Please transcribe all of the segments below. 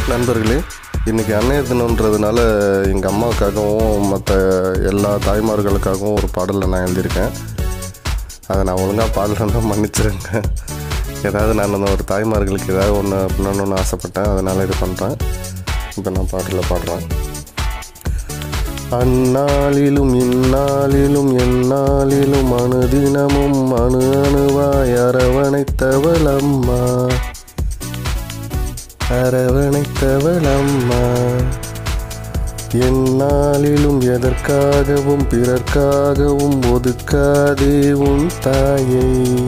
நண்பர்களே இன்றைக்கி அன்னையர் தினம்ன்றதுனால எங்கள் அம்மாவுக்காகவும் மற்ற எல்லா தாய்மார்களுக்காகவும் ஒரு பாடலை நான் எழுதியிருக்கேன் அதை நான் ஒழுங்காக பாடலன்னா மன்னிச்சிருங்க ஏதாவது நான் அந்த ஒரு தாய்மார்களுக்கு ஏதாவது ஒன்று பண்ணணும்னு ஆசைப்பட்டேன் அதனால் இது பண்ணுறேன் இப்போ நான் பாட்டில் பாடுறேன் அந்நாளிலும் இந்நாளிலும் எந்நாளிலும் அணுதினமும் அணு அணுவாய் அரவணைத்தவள் அம்மா அரவணைத்தவள் அம்மா எந்நாளிலும் எதற்காகவும் பிறர்க்காகவும் ஒதுக்காதே உன் தாயை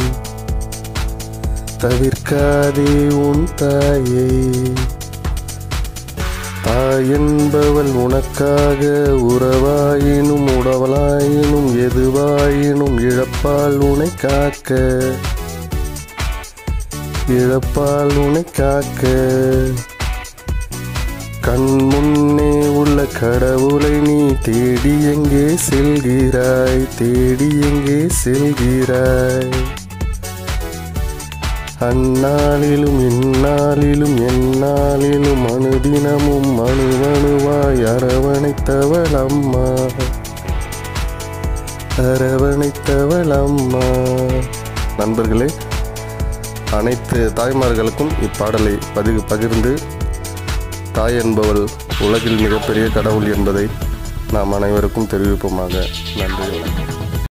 தவிர்க்காதே உன் தாயை தாய் என்பவள் உனக்காக உறவாயினும் உடவலாயினும் எதுவாயினும் இழப்பால் உனை காக்க இழப்பால் உனை காக்க கண் முன்னே உள்ள கடவுளை நீ தேடி எங்கே செல்கிறாய் தேடி எங்கே செல்கிறாய் அந்நாளிலும் இந்நாளிலும் எந்நாளிலும் அணுதினமும் அணுவணுவாய் அரவணைத்தவள் அம்மா அரவணைத்தவள் அம்மா நண்பர்களே அனைத்து தாய்மார்களுக்கும் இப்பாடலை பதிவு பகிர்ந்து தாய் என்பவள் உலகில் மிகப்பெரிய கடவுள் என்பதை நாம் அனைவருக்கும் தெரிவிப்போமாக நன்றி வணக்கம்